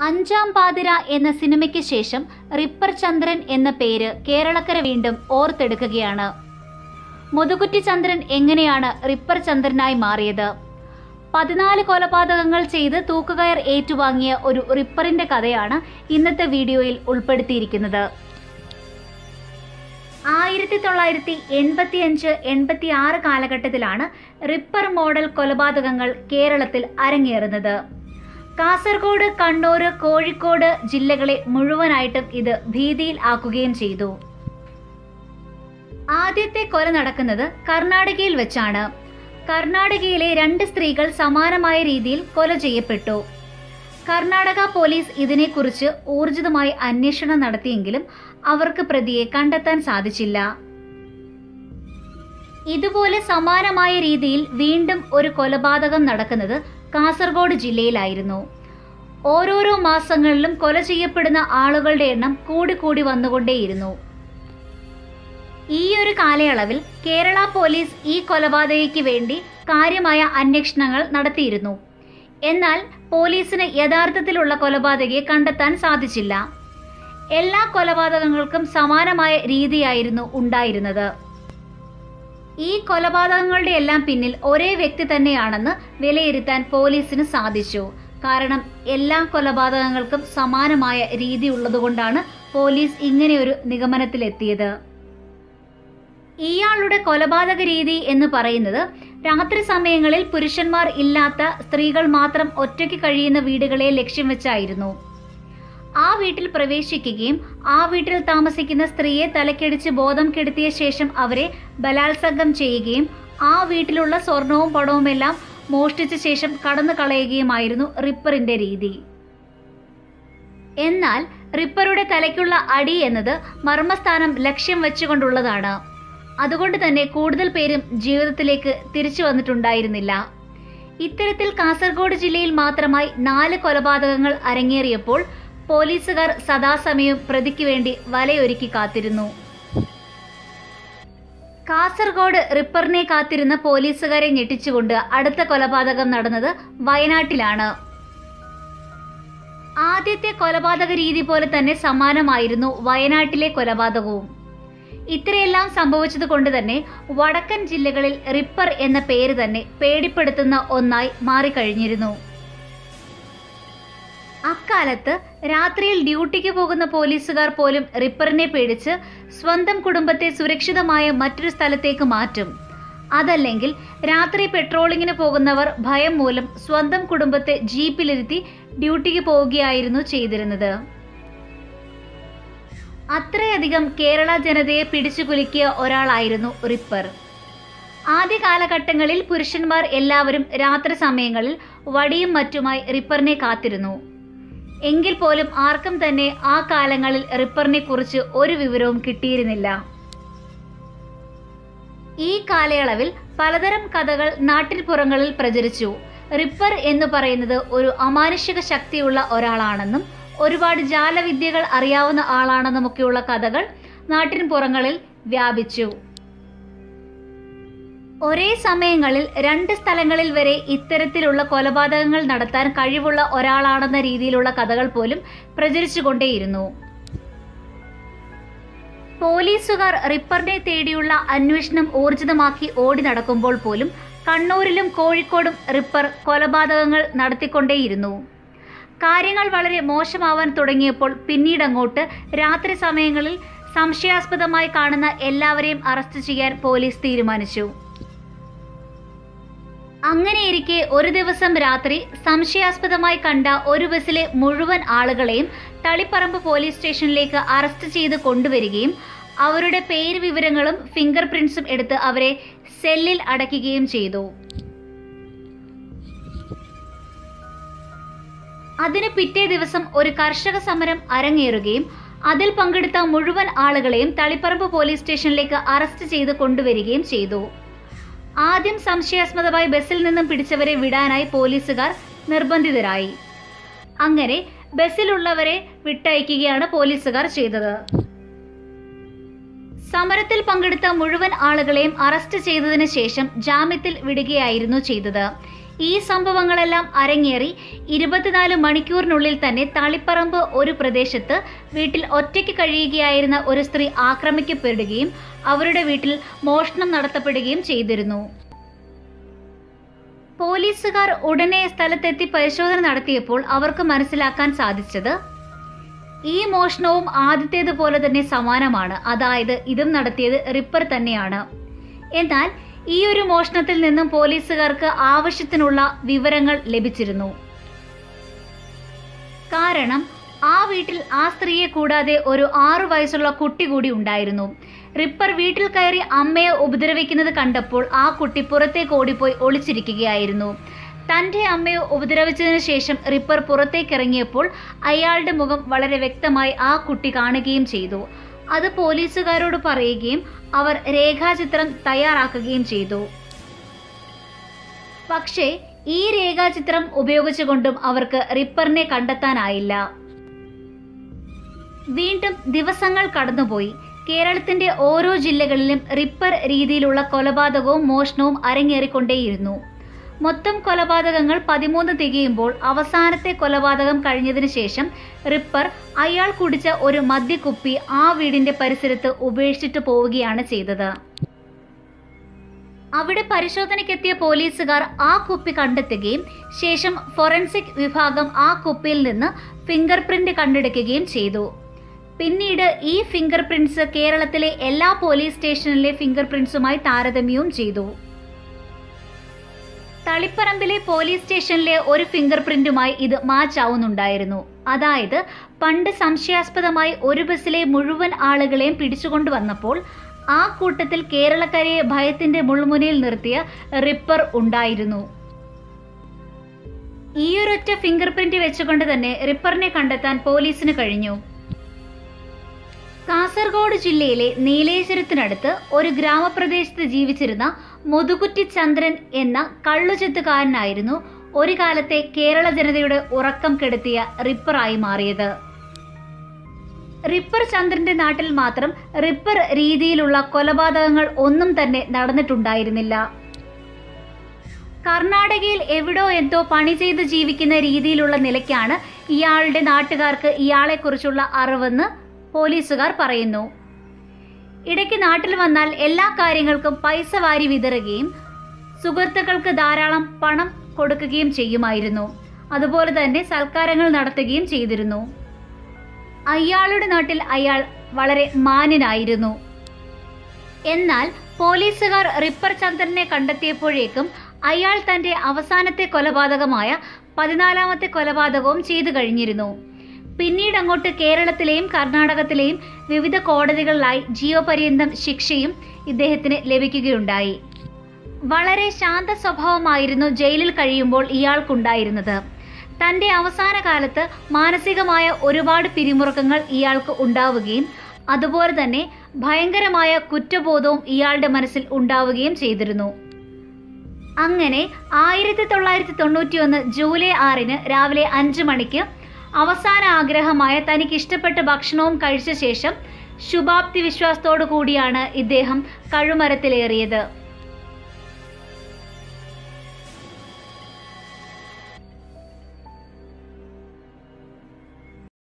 അഞ്ചാം പാതിര എന്ന സിനിമയ്ക്ക് ശേഷം റിപ്പർ ചന്ദ്രൻ എന്ന പേര് കേരളക്കര വീണ്ടും ഓർത്തെടുക്കുകയാണ് മുതുകുറ്റി ചന്ദ്രൻ എങ്ങനെയാണ് റിപ്പർ ചന്ദ്രനായി മാറിയത് പതിനാല് കൊലപാതകങ്ങൾ ചെയ്ത് തൂക്കുകയർ ഏറ്റുവാങ്ങിയ ഒരു റിപ്പറിന്റെ കഥയാണ് ഇന്നത്തെ വീഡിയോയിൽ ഉൾപ്പെടുത്തിയിരിക്കുന്നത് ആയിരത്തി തൊള്ളായിരത്തി എൺപത്തി അഞ്ച് എൺപത്തി ആറ് കാലഘട്ടത്തിലാണ് റിപ്പർ മോഡൽ കൊലപാതകങ്ങൾ കേരളത്തിൽ അരങ്ങേറുന്നത് കാസർഗോഡ് കണ്ണൂർ കോഴിക്കോട് ജില്ലകളെ മുഴുവനായിട്ടും ഇത് ഭീതിയിൽ ആക്കുകയും ചെയ്തു ആദ്യത്തെ കൊല നടക്കുന്നത് കർണാടകയിൽ വെച്ചാണ് കർണാടകയിലെ രണ്ട് സ്ത്രീകൾ സമാനമായ രീതിയിൽ കൊല ചെയ്യപ്പെട്ടു കർണാടക പോലീസ് ഇതിനെക്കുറിച്ച് ഊർജിതമായി അന്വേഷണം നടത്തിയെങ്കിലും അവർക്ക് പ്രതിയെ കണ്ടെത്താൻ സാധിച്ചില്ല ഇതുപോലെ സമാനമായ രീതിയിൽ വീണ്ടും ഒരു കൊലപാതകം നടക്കുന്നത് കാസർഗോഡ് ജില്ലയിലായിരുന്നു ഓരോരോ മാസങ്ങളിലും കൊല ചെയ്യപ്പെടുന്ന ആളുകളുടെ എണ്ണം കൂടിക്കൂടി വന്നുകൊണ്ടേയിരുന്നു ഈ ഒരു കാലയളവിൽ കേരള പോലീസ് ഈ കൊലപാതകയ്ക്ക് വേണ്ടി കാര്യമായ അന്വേഷണങ്ങൾ നടത്തിയിരുന്നു എന്നാൽ പോലീസിന് യഥാർത്ഥത്തിലുള്ള കൊലപാതകയെ കണ്ടെത്താൻ സാധിച്ചില്ല എല്ലാ കൊലപാതകങ്ങൾക്കും സമാനമായ രീതിയായിരുന്നു ഉണ്ടായിരുന്നത് ഈ കൊലപാതകങ്ങളുടെ എല്ലാം പിന്നിൽ ഒരേ വ്യക്തി തന്നെയാണെന്ന് വിലയിരുത്താൻ പോലീസിന് സാധിച്ചു കാരണം എല്ലാ കൊലപാതകങ്ങൾക്കും സമാനമായ രീതി ഉള്ളതുകൊണ്ടാണ് പോലീസ് ഇങ്ങനെയൊരു നിഗമനത്തിലെത്തിയത് ഇയാളുടെ കൊലപാതക രീതി എന്ന് പറയുന്നത് രാത്രി സമയങ്ങളിൽ പുരുഷന്മാർ ഇല്ലാത്ത സ്ത്രീകൾ മാത്രം ഒറ്റയ്ക്ക് കഴിയുന്ന വീടുകളെ ലക്ഷ്യം വെച്ചായിരുന്നു ആ വീട്ടിൽ പ്രവേശിക്കുകയും ആ വീട്ടിൽ താമസിക്കുന്ന സ്ത്രീയെ തലക്കടിച്ച് ബോധം കെടുത്തിയ ശേഷം അവരെ ബലാത്സംഗം ചെയ്യുകയും ആ വീട്ടിലുള്ള സ്വർണവും പണവുമെല്ലാം മോഷ്ടിച്ച ശേഷം കടന്നു കളയുകയുമായിരുന്നു റിപ്പറിന്റെ രീതി എന്നാൽ റിപ്പറുടെ തലയ്ക്കുള്ള അടി എന്നത് മർമ്മസ്ഥാനം ലക്ഷ്യം വെച്ചുകൊണ്ടുള്ളതാണ് അതുകൊണ്ട് തന്നെ കൂടുതൽ പേരും ജീവിതത്തിലേക്ക് തിരിച്ചു വന്നിട്ടുണ്ടായിരുന്നില്ല ഇത്തരത്തിൽ കാസർഗോഡ് ജില്ലയിൽ മാത്രമായി നാല് കൊലപാതകങ്ങൾ അരങ്ങേറിയപ്പോൾ പോലീസുകാർ സദാസമയം പ്രതിക്ക് വേണ്ടി വലയൊരുക്കി കാത്തിരുന്നു കാസർഗോഡ് റിപ്പറിനെ കാത്തിരുന്ന പോലീസുകാരെ ഞെട്ടിച്ചുകൊണ്ട് അടുത്ത കൊലപാതകം നടന്നത് വയനാട്ടിലാണ് ആദ്യത്തെ കൊലപാതക രീതി പോലെ തന്നെ സമാനമായിരുന്നു വയനാട്ടിലെ കൊലപാതകവും ഇത്രയെല്ലാം സംഭവിച്ചത് കൊണ്ട് തന്നെ വടക്കൻ ജില്ലകളിൽ റിപ്പർ എന്ന പേര് തന്നെ പേടിപ്പെടുത്തുന്ന ഒന്നായി മാറിക്കഴിഞ്ഞിരുന്നു അക്കാലത്ത് രാത്രിയിൽ ഡ്യൂട്ടിക്ക് പോകുന്ന പോലീസുകാർ പോലും റിപ്പറിനെ പേടിച്ച് സ്വന്തം കുടുംബത്തെ സുരക്ഷിതമായ മറ്റൊരു സ്ഥലത്തേക്ക് മാറ്റും അതല്ലെങ്കിൽ രാത്രി പെട്രോളിങ്ങിന് പോകുന്നവർ ഭയം മൂലം സ്വന്തം കുടുംബത്തെ ജീപ്പിലിരുത്തി ഡ്യൂട്ടിക്ക് പോവുകയായിരുന്നു ചെയ്തിരുന്നത് അത്രയധികം കേരള ജനതയെ പിടിച്ചു കുലുക്കിയ ഒരാളായിരുന്നു റിപ്പർ ആദ്യ കാലഘട്ടങ്ങളിൽ പുരുഷന്മാർ എല്ലാവരും രാത്രി സമയങ്ങളിൽ വടിയും മറ്റുമായി റിപ്പറിനെ കാത്തിരുന്നു എങ്കിൽ പോലും ആർക്കും തന്നെ ആ കാലങ്ങളിൽ റിപ്പറിനെ കുറിച്ച് ഒരു വിവരവും കിട്ടിയിരുന്നില്ല ഈ കാലയളവിൽ പലതരം കഥകൾ നാട്ടിൻപുറങ്ങളിൽ പ്രചരിച്ചു റിപ്പർ എന്ന് പറയുന്നത് ഒരു അമാനുഷിക ശക്തിയുള്ള ഒരാളാണെന്നും ഒരുപാട് ജാലവിദ്യകൾ അറിയാവുന്ന ആളാണെന്നുമൊക്കെയുള്ള കഥകൾ നാട്ടിൻപുറങ്ങളിൽ വ്യാപിച്ചു ഒരേ സമയങ്ങളിൽ രണ്ട് സ്ഥലങ്ങളിൽ വരെ ഇത്തരത്തിലുള്ള കൊലപാതകങ്ങൾ നടത്താൻ കഴിവുള്ള ഒരാളാണെന്ന രീതിയിലുള്ള കഥകൾ പോലും പ്രചരിച്ചുകൊണ്ടേയിരുന്നു പോലീസുകാർ റിപ്പറിനെ തേടിയുള്ള അന്വേഷണം ഊർജിതമാക്കി ഓടി നടക്കുമ്പോൾ പോലും കണ്ണൂരിലും കോഴിക്കോടും റിപ്പർ കൊലപാതകങ്ങൾ നടത്തിക്കൊണ്ടേയിരുന്നു കാര്യങ്ങൾ വളരെ മോശമാവാൻ തുടങ്ങിയപ്പോൾ പിന്നീടങ്ങോട്ട് രാത്രി സമയങ്ങളിൽ സംശയാസ്പദമായി കാണുന്ന എല്ലാവരെയും അറസ്റ്റ് ചെയ്യാൻ പോലീസ് തീരുമാനിച്ചു അങ്ങനെയിരിക്കെ ഒരു ദിവസം രാത്രി സംശയാസ്പദമായി കണ്ട ഒരു ബസ്സിലെ മുഴുവൻ ആളുകളെയും തളിപ്പറമ്പ് പോലീസ് സ്റ്റേഷനിലേക്ക് അറസ്റ്റ് ചെയ്ത് കൊണ്ടുവരികയും അവരുടെ പേര് വിവരങ്ങളും ഫിംഗർ പ്രിന്റ്സും എടുത്ത് അവരെ സെല്ലിൽ അടയ്ക്കുകയും ചെയ്തു അതിന് പിറ്റേ ദിവസം ഒരു കർഷക സമരം അരങ്ങേറുകയും അതിൽ പങ്കെടുത്ത മുഴുവൻ ആളുകളെയും തളിപ്പറമ്പ് പോലീസ് സ്റ്റേഷനിലേക്ക് അറസ്റ്റ് ചെയ്ത് കൊണ്ടുവരികയും ചെയ്തു ആദ്യം സംശയാസ്പദമായി ബസ്സിൽ നിന്നും പിടിച്ചവരെ വിടാനായി പോലീസുകാർ നിർബന്ധിതരായി അങ്ങനെ ബസ്സിലുള്ളവരെ വിട്ടയക്കുകയാണ് പോലീസുകാർ ചെയ്തത് സമരത്തിൽ പങ്കെടുത്ത മുഴുവൻ ആളുകളെയും അറസ്റ്റ് ചെയ്തതിനു ശേഷം ജാമ്യത്തിൽ വിടുകയായിരുന്നു ചെയ്തത് ഈ സംഭവങ്ങളെല്ലാം അരങ്ങേറി ഇരുപത്തിനാല് മണിക്കൂറിനുള്ളിൽ തന്നെ തളിപ്പറമ്പ് ഒരു പ്രദേശത്ത് വീട്ടിൽ ഒറ്റയ്ക്ക് കഴിയുകയായിരുന്ന ഒരു സ്ത്രീ ആക്രമിക്കപ്പെടുകയും അവരുടെ വീട്ടിൽ മോഷണം നടത്തപ്പെടുകയും ചെയ്തിരുന്നു പോലീസുകാർ ഉടനെ സ്ഥലത്തെത്തി പരിശോധന നടത്തിയപ്പോൾ അവർക്ക് മനസ്സിലാക്കാൻ സാധിച്ചത് ഈ മോഷണവും ആദ്യത്തേതുപോലെ തന്നെ സമാനമാണ് അതായത് ഇതും നടത്തിയത് റിപ്പർ തന്നെയാണ് എന്നാൽ ഈ ഒരു മോഷണത്തിൽ നിന്നും പോലീസുകാർക്ക് ആവശ്യത്തിനുള്ള വിവരങ്ങൾ ലഭിച്ചിരുന്നു കാരണം ആ വീട്ടിൽ ആ സ്ത്രീയെ കൂടാതെ ഒരു ആറു വയസ്സുള്ള കുട്ടി കൂടി ഉണ്ടായിരുന്നു റിപ്പർ വീട്ടിൽ കയറി അമ്മയെ ഉപദ്രവിക്കുന്നത് കണ്ടപ്പോൾ ആ കുട്ടി പുറത്തേക്ക് ഓടിപ്പോയി ഒളിച്ചിരിക്കുകയായിരുന്നു തൻ്റെ അമ്മയെ ഉപദ്രവിച്ചതിന് ശേഷം റിപ്പർ പുറത്തേക്കിറങ്ങിയപ്പോൾ അയാളുടെ മുഖം വളരെ വ്യക്തമായി ആ കുട്ടി കാണുകയും ചെയ്തു അത് പോലീസുകാരോട് പറയുകയും അവർ രേഖാചിത്രം തയ്യാറാക്കുകയും ചെയ്തു പക്ഷേ ഈ രേഖാചിത്രം ഉപയോഗിച്ചുകൊണ്ടും അവർക്ക് റിപ്പറിനെ കണ്ടെത്താനായില്ല വീണ്ടും ദിവസങ്ങൾ കടന്നുപോയി കേരളത്തിന്റെ ഓരോ ജില്ലകളിലും റിപ്പർ രീതിയിലുള്ള കൊലപാതകവും മോഷണവും അരങ്ങേറിക്കൊണ്ടേയിരുന്നു മൊത്തം കൊലപാതകങ്ങൾ പതിമൂന്ന് തികയുമ്പോൾ അവസാനത്തെ കൊലപാതകം കഴിഞ്ഞതിന് ശേഷം റിപ്പർ അയാൾ കുടിച്ച ഒരു മദ്യക്കുപ്പി ആ വീടിന്റെ പരിസരത്ത് ഉപേക്ഷിച്ചിട്ട് പോവുകയാണ് ചെയ്തത് അവിടെ പരിശോധനയ്ക്കെത്തിയ പോലീസുകാർ ആ കുപ്പി കണ്ടെത്തുകയും ശേഷം ഫോറൻസിക് വിഭാഗം ആ കുപ്പിയിൽ നിന്ന് ഫിംഗർ പ്രിന്റ് കണ്ടെടുക്കുകയും ചെയ്തു പിന്നീട് ഈ ഫിംഗർ പ്രിന്റ്സ് കേരളത്തിലെ എല്ലാ പോലീസ് സ്റ്റേഷനിലെ ഫിംഗർ പ്രിന്റ്സുമായി താരതമ്യവും ചെയ്തു തളിപ്പറമ്പിലെ പോലീസ് സ്റ്റേഷനിലെ ഒരു ഫിംഗർ പ്രിന്റുമായി ഇത് മാച്ച് ആവുന്നുണ്ടായിരുന്നു അതായത് പണ്ട് സംശയാസ്പദമായി ഒരു ബസ്സിലെ മുഴുവൻ ആളുകളെയും പിടിച്ചുകൊണ്ടുവന്നപ്പോൾ ആ കൂട്ടത്തിൽ കേരളക്കരയെ ഭയത്തിന്റെ മുൾമുനയിൽ നിർത്തിയ റിപ്പർ ഉണ്ടായിരുന്നു ഈയൊരൊറ്റ ഫിംഗർ പ്രിന്റ് വെച്ചുകൊണ്ട് തന്നെ റിപ്പറിനെ കണ്ടെത്താൻ പോലീസിന് കഴിഞ്ഞു കാസർഗോഡ് ജില്ലയിലെ നീലേശ്വരത്തിനടുത്ത് ഒരു ഗ്രാമപ്രദേശത്ത് ജീവിച്ചിരുന്ന മുതുകുറ്റി ചന്ദ്രൻ എന്ന കള്ളുചെത്തുകാരനായിരുന്നു ഒരു കാലത്തെ കേരള ജനതയുടെ ഉറക്കം കെടുത്തിയ റിപ്പറായി മാറിയത് റിപ്പർ ചന്ദ്രന്റെ നാട്ടിൽ മാത്രം റിപ്പർ രീതിയിലുള്ള കൊലപാതകങ്ങൾ ഒന്നും തന്നെ നടന്നിട്ടുണ്ടായിരുന്നില്ല കർണാടകയിൽ എവിടോ എന്തോ പണി ചെയ്ത് ജീവിക്കുന്ന രീതിയിലുള്ള നിലയ്ക്കാണ് ഇയാളുടെ നാട്ടുകാർക്ക് ഇയാളെക്കുറിച്ചുള്ള അറിവെന്ന് പോലീസുകാർ പറയുന്നു ഇടയ്ക്ക് നാട്ടിൽ വന്നാൽ എല്ലാ കാര്യങ്ങൾക്കും പൈസ വാരി വിതറുകയും സുഹൃത്തുക്കൾക്ക് ധാരാളം പണം കൊടുക്കുകയും ചെയ്യുമായിരുന്നു അതുപോലെ തന്നെ സൽക്കാരങ്ങൾ നടത്തുകയും ചെയ്തിരുന്നു അയാളുടെ നാട്ടിൽ അയാൾ വളരെ മാന്യനായിരുന്നു എന്നാൽ പോലീസുകാർ റിപ്പർ ചന്ദ്രനെ കണ്ടെത്തിയപ്പോഴേക്കും അയാൾ തന്റെ അവസാനത്തെ കൊലപാതകമായ പതിനാലാമത്തെ കൊലപാതകവും ചെയ്തു കഴിഞ്ഞിരുന്നു പിന്നീട് അങ്ങോട്ട് കേരളത്തിലെയും കർണാടകത്തിലെയും വിവിധ കോടതികളിലായി ജീവപര്യന്തം ശിക്ഷയും ഇദ്ദേഹത്തിന് ലഭിക്കുകയുണ്ടായി വളരെ ശാന്ത സ്വഭാവമായിരുന്നു ജയിലിൽ കഴിയുമ്പോൾ ഇയാൾക്കുണ്ടായിരുന്നത് തന്റെ അവസാന കാലത്ത് മാനസികമായ ഒരുപാട് പിരിമുറുക്കങ്ങൾ ഇയാൾക്ക് ഉണ്ടാവുകയും അതുപോലെ തന്നെ ഭയങ്കരമായ കുറ്റബോധവും ഇയാളുടെ മനസ്സിൽ ഉണ്ടാവുകയും ചെയ്തിരുന്നു അങ്ങനെ ആയിരത്തി തൊള്ളായിരത്തി തൊണ്ണൂറ്റി ഒന്ന് ജൂലൈ ആറിന് രാവിലെ അഞ്ച് മണിക്ക് അവസാന ആഗ്രഹമായ തനിക്ക് ഇഷ്ടപ്പെട്ട ഭക്ഷണവും കഴിച്ച ശേഷം ശുഭാപ്തി വിശ്വാസത്തോടു കൂടിയാണ് ഇദ്ദേഹം കഴുമരത്തിലേറിയത്